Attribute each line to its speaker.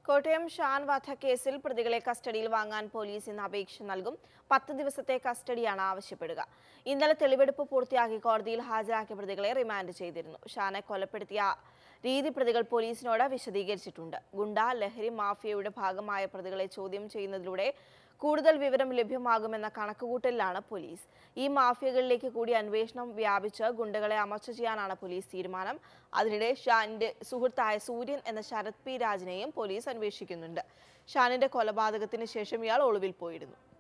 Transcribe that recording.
Speaker 1: കോട്ടയം ഷാൻ വധക്കേസിൽ പ്രതികളെ കസ്റ്റഡിയിൽ വാങ്ങാൻ പോലീസ് ഇന്ന് അപേക്ഷ നൽകും പത്ത് ദിവസത്തെ കസ്റ്റഡിയാണ് ആവശ്യപ്പെടുക ഇന്നലെ തെളിവെടുപ്പ് പൂർത്തിയാക്കി കോടതിയിൽ ഹാജരാക്കിയ പ്രതികളെ റിമാൻഡ് ചെയ്തിരുന്നു ഷാനെ കൊലപ്പെടുത്തിയ രീതി പ്രതികൾ പോലീസിനോട് വിശദീകരിച്ചിട്ടുണ്ട് ഗുണ്ട ലഹരി മാഫിയയുടെ ഭാഗമായ പ്രതികളെ ചോദ്യം ചെയ്യുന്നതിലൂടെ കൂടുതൽ വിവരം ലഭ്യമാകുമെന്ന കണക്കുകൂട്ടലിലാണ് പോലീസ് ഈ മാഫിയകളിലേക്ക് കൂടി അന്വേഷണം വ്യാപിച്ച് ഗുണ്ടകളെ അമർച്ച ചെയ്യാനാണ് പോലീസ് തീരുമാനം അതിനിടെ ഷാനിന്റെ സുഹൃത്തായ സൂര്യൻ എന്ന ശരത് പി രാജിനെയും പോലീസ് അന്വേഷിക്കുന്നുണ്ട് ഷാനിന്റെ കൊലപാതകത്തിന് ശേഷം ഇയാൾ ഒളിവിൽ പോയിരുന്നു